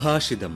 ഭാഷിതം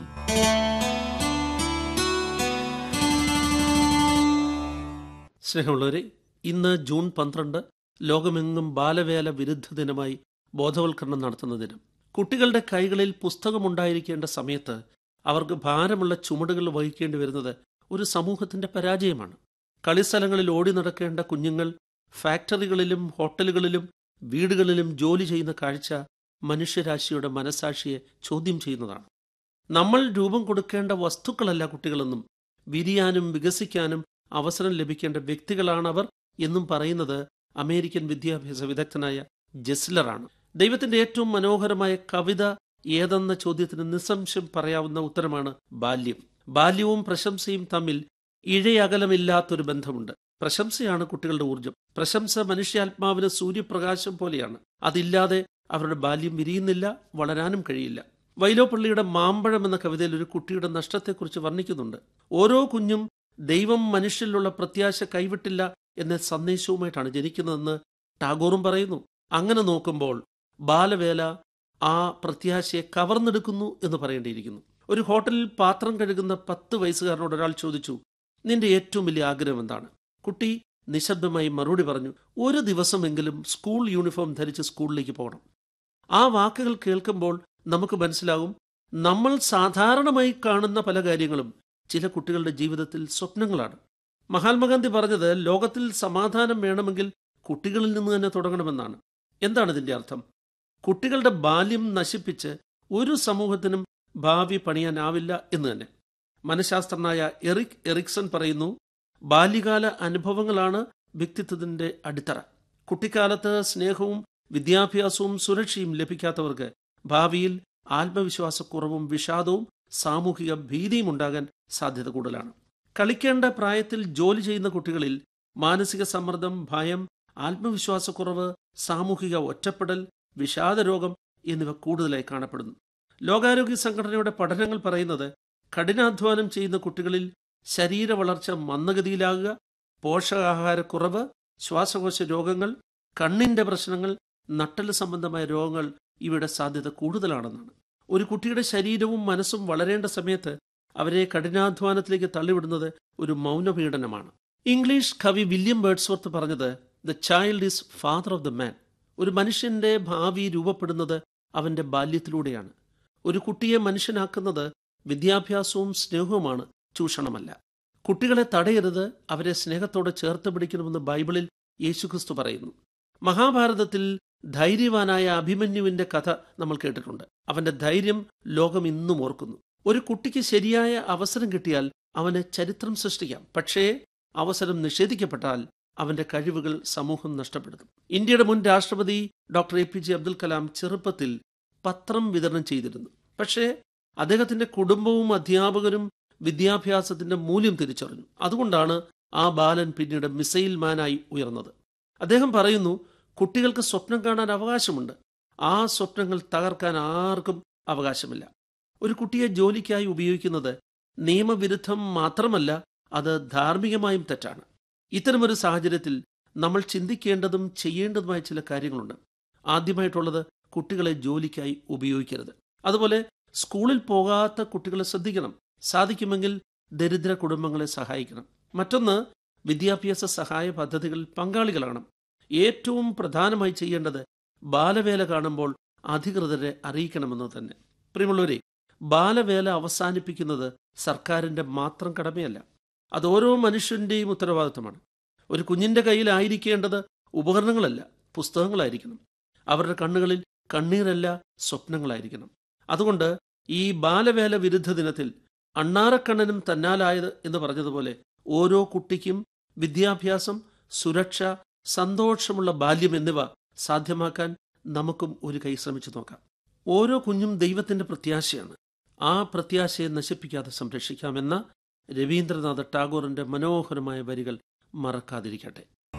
സ്നേഹമുള്ളവരെ ഇന്ന് ജൂൺ പന്ത്രണ്ട് ലോകമെങ്ങും ബാലവേല വിരുദ്ധ ദിനമായി ബോധവൽക്കരണം നടത്തുന്ന ദിനം കുട്ടികളുടെ കൈകളിൽ പുസ്തകമുണ്ടായിരിക്കേണ്ട സമയത്ത് അവർക്ക് ഭാരമുള്ള ചുമടുകൾ വഹിക്കേണ്ടി വരുന്നത് ഒരു സമൂഹത്തിന്റെ പരാജയമാണ് കളിസ്ഥലങ്ങളിൽ ഓടി നടക്കേണ്ട കുഞ്ഞുങ്ങൾ ഫാക്ടറികളിലും ഹോട്ടലുകളിലും വീടുകളിലും ജോലി ചെയ്യുന്ന കാഴ്ച മനുഷ്യരാശിയുടെ മനസാക്ഷിയെ ചോദ്യം ചെയ്യുന്നതാണ് നമ്മൾ രൂപം കൊടുക്കേണ്ട വസ്തുക്കളല്ല കുട്ടികളെന്നും വിരിയാനും വികസിക്കാനും അവസരം ലഭിക്കേണ്ട വ്യക്തികളാണവർ എന്നും പറയുന്നത് അമേരിക്കൻ വിദ്യാഭ്യാസ വിദഗ്ധനായ ജെസ്ലറാണ് ദൈവത്തിന്റെ ഏറ്റവും മനോഹരമായ കവിത ഏതെന്ന ചോദ്യത്തിന് നിസ്സംശയം പറയാവുന്ന ഉത്തരമാണ് ബാല്യം ബാല്യവും പ്രശംസയും തമ്മിൽ ഇഴയകലമില്ലാത്തൊരു ബന്ധമുണ്ട് പ്രശംസയാണ് കുട്ടികളുടെ ഊർജം പ്രശംസ മനുഷ്യാത്മാവിന് സൂര്യപ്രകാശം പോലെയാണ് അതില്ലാതെ അവരുടെ ബാല്യം വിരിയുന്നില്ല വളരാനും കഴിയില്ല വൈലോപ്പള്ളിയുടെ മാമ്പഴം എന്ന കവിതയിൽ ഒരു കുട്ടിയുടെ നഷ്ടത്തെക്കുറിച്ച് വർണ്ണിക്കുന്നുണ്ട് ഓരോ കുഞ്ഞും ദൈവം മനുഷ്യരിലുള്ള പ്രത്യാശ കൈവിട്ടില്ല എന്ന സന്ദേശവുമായിട്ടാണ് ജനിക്കുന്നതെന്ന് ടാഗോറും പറയുന്നു അങ്ങനെ നോക്കുമ്പോൾ ബാലവേല ആ പ്രത്യാശയെ കവർന്നെടുക്കുന്നു എന്ന് പറയേണ്ടിയിരിക്കുന്നു ഒരു ഹോട്ടലിൽ പാത്രം കഴുകുന്ന പത്ത് വയസ്സുകാരനോട് ഒരാൾ ചോദിച്ചു നിന്റെ ഏറ്റവും വലിയ ആഗ്രഹം എന്താണ് കുട്ടി നിശബ്ദമായി മറുപടി പറഞ്ഞു ഒരു ദിവസമെങ്കിലും സ്കൂൾ യൂണിഫോം ധരിച്ച് സ്കൂളിലേക്ക് പോകണം ആ വാക്കുകൾ കേൾക്കുമ്പോൾ നമുക്ക് മനസ്സിലാകും നമ്മൾ സാധാരണമായി കാണുന്ന പല കാര്യങ്ങളും ചില കുട്ടികളുടെ ജീവിതത്തിൽ സ്വപ്നങ്ങളാണ് മഹാത്മാഗാന്ധി പറഞ്ഞത് ലോകത്തിൽ സമാധാനം വേണമെങ്കിൽ കുട്ടികളിൽ നിന്ന് തന്നെ തുടങ്ങണമെന്നാണ് എന്താണ് ഇതിന്റെ അർത്ഥം കുട്ടികളുടെ ബാല്യം നശിപ്പിച്ച് ഒരു സമൂഹത്തിനും ഭാവി പണിയാനാവില്ല എന്ന് തന്നെ മനഃശാസ്ത്രജ്ഞനായ എറിക് എറിക്സൺ പറയുന്നു ബാല്യകാല അനുഭവങ്ങളാണ് വ്യക്തിത്വത്തിന്റെ അടിത്തറ കുട്ടിക്കാലത്ത് സ്നേഹവും വിദ്യാഭ്യാസവും സുരക്ഷയും ലഭിക്കാത്തവർക്ക് ഭാവിയിൽ ആത്മവിശ്വാസക്കുറവും വിഷാദവും സാമൂഹിക ഭീതിയും ഉണ്ടാകാൻ സാധ്യത കൂടുതലാണ് കളിക്കേണ്ട പ്രായത്തിൽ ജോലി ചെയ്യുന്ന കുട്ടികളിൽ മാനസിക സമ്മർദ്ദം ഭയം ആത്മവിശ്വാസക്കുറവ് സാമൂഹിക ഒറ്റപ്പെടൽ വിഷാദരോഗം എന്നിവ കൂടുതലായി കാണപ്പെടുന്നു ലോകാരോഗ്യ സംഘടനയുടെ പഠനങ്ങൾ പറയുന്നത് കഠിനാധ്വാനം ചെയ്യുന്ന കുട്ടികളിൽ ശരീര വളർച്ച മന്ദഗതിയിലാകുക പോഷകാഹാരക്കുറവ് ശ്വാസകോശ രോഗങ്ങൾ കണ്ണിന്റെ പ്രശ്നങ്ങൾ നട്ടല് സംബന്ധമായ രോഗങ്ങൾ ഇവയുടെ സാധ്യത കൂടുതലാണെന്നാണ് ഒരു കുട്ടിയുടെ ശരീരവും മനസ്സും വളരേണ്ട സമയത്ത് അവരെ കഠിനാധ്വാനത്തിലേക്ക് തള്ളിവിടുന്നത് ഒരു മൗനപീഡനമാണ് ഇംഗ്ലീഷ് കവി വില്യം ബേർഡ്സ്വർത്ത് പറഞ്ഞത് the child is father of the man ഒരു മനുഷ്യന്റെ ഭാവി രൂപപ്പെടുന്നത് അവന്റെ ബാല്യത്തിലൂടെയാണ് ഒരു കുട്ടിയെ മനുഷ്യനാക്കുന്നത് വിദ്യാഭ്യാസവും സ്നേഹവുമാണ് ചൂഷണമല്ല കുട്ടികളെ തടയരുത് അവരെ സ്നേഹത്തോടെ ചേർത്ത് പിടിക്കണമെന്ന് ബൈബിളിൽ യേശുക്രിസ്തു പറയുന്നു മഹാഭാരതത്തിൽ ധൈര്യവാനായ അഭിമന്യുവിന്റെ കഥ നമ്മൾ കേട്ടിട്ടുണ്ട് അവന്റെ ധൈര്യം ലോകം ഇന്നും ഓർക്കുന്നു ഒരു കുട്ടിക്ക് ശരിയായ അവസരം കിട്ടിയാൽ അവന് ചരിത്രം സൃഷ്ടിക്കാം പക്ഷേ അവസരം നിഷേധിക്കപ്പെട്ടാൽ അവന്റെ കഴിവുകൾ സമൂഹം നഷ്ടപ്പെടുത്തും ഇന്ത്യയുടെ മുൻ രാഷ്ട്രപതി doctor A P J Abdul Kalam ചെറുപ്പത്തിൽ പത്രം വിതരണം ചെയ്തിരുന്നു പക്ഷേ അദ്ദേഹത്തിന്റെ കുടുംബവും അധ്യാപകരും വിദ്യാഭ്യാസത്തിന്റെ മൂല്യം തിരിച്ചറിഞ്ഞു അതുകൊണ്ടാണ് ആ ബാലൻ പിന്നീട് മിസൈൽ മാനായി ഉയർന്നത് അദ്ദേഹം പറയുന്നു കുട്ടികൾക്ക് സ്വപ്നം കാണാൻ അവകാശമുണ്ട് ആ സ്വപ്നങ്ങൾ തകർക്കാൻ ആർക്കും അവകാശമില്ല ഒരു കുട്ടിയെ ജോലിക്കായി ഉപയോഗിക്കുന്നത് നിയമവിരുദ്ധം മാത്രമല്ല അത് ധാർമ്മികമായും തെറ്റാണ് ഇത്തരമൊരു സാഹചര്യത്തിൽ നമ്മൾ ചിന്തിക്കേണ്ടതും ചെയ്യേണ്ടതുമായ ചില കാര്യങ്ങളുണ്ട് ആദ്യമായിട്ടുള്ളത് കുട്ടികളെ ജോലിക്കായി ഉപയോഗിക്കരുത് അതുപോലെ സ്കൂളിൽ പോകാത്ത കുട്ടികളെ ശ്രദ്ധിക്കണം സാധിക്കുമെങ്കിൽ ദരിദ്ര കുടുംബങ്ങളെ സഹായിക്കണം മറ്റൊന്ന് വിദ്യാഭ്യാസ സഹായ പദ്ധതികളിൽ പങ്കാളികളാണ് ഏറ്റവും പ്രധാനമായി ചെയ്യേണ്ടത് ബാലവേല കാണുമ്പോൾ അധികൃതരെ അറിയിക്കണമെന്ന് തന്നെ പ്രിയമുള്ളവരെ ബാലവേല അവസാനിപ്പിക്കുന്നത് സർക്കാരിന്റെ മാത്രം കടമയല്ല അത് ഓരോ മനുഷ്യന്റെയും ഉത്തരവാദിത്തമാണ് ഒരു കുഞ്ഞിന്റെ കയ്യിലായിരിക്കേണ്ടത് ഉപകരണങ്ങളല്ല പുസ്തകങ്ങളായിരിക്കണം അവരുടെ കണ്ണുകളിൽ കണ്ണീരല്ല സ്വപ്നങ്ങളായിരിക്കണം അതുകൊണ്ട് ഈ ബാലവേല വിരുദ്ധ ദിനത്തിൽ അണ്ണാറക്കണ്ണനും തന്നാലായത് എന്ന് പറഞ്ഞതുപോലെ ഓരോ കുട്ടിക്കും വിദ്യാഭ്യാസം സുരക്ഷ സന്തോഷമുള്ള ബാല്യം എന്നിവ സാധ്യമാക്കാൻ നമുക്കും ഒരു കൈ ശ്രമിച്ചു നോക്കാം ഓരോ കുഞ്ഞും ദൈവത്തിന്റെ പ്രത്യാശയാണ് ആ പ്രത്യാശയെ നശിപ്പിക്കാതെ സംരക്ഷിക്കാമെന്ന രവീന്ദ്രനാഥ ടാഗോറിന്റെ മനോഹരമായ വരികൾ മറക്കാതിരിക്കട്ടെ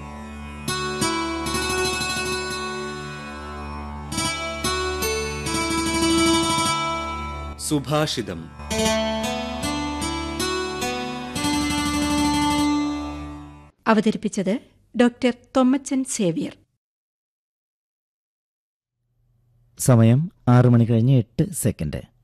സുഭാഷിതം അവതരിപ്പിച്ചത് ഡോക്ടർ തൊമ്മച്ചൻ സേവ്യർ സമയം ആറു മണി കഴിഞ്ഞ് എട്ട് സെക്കൻഡ്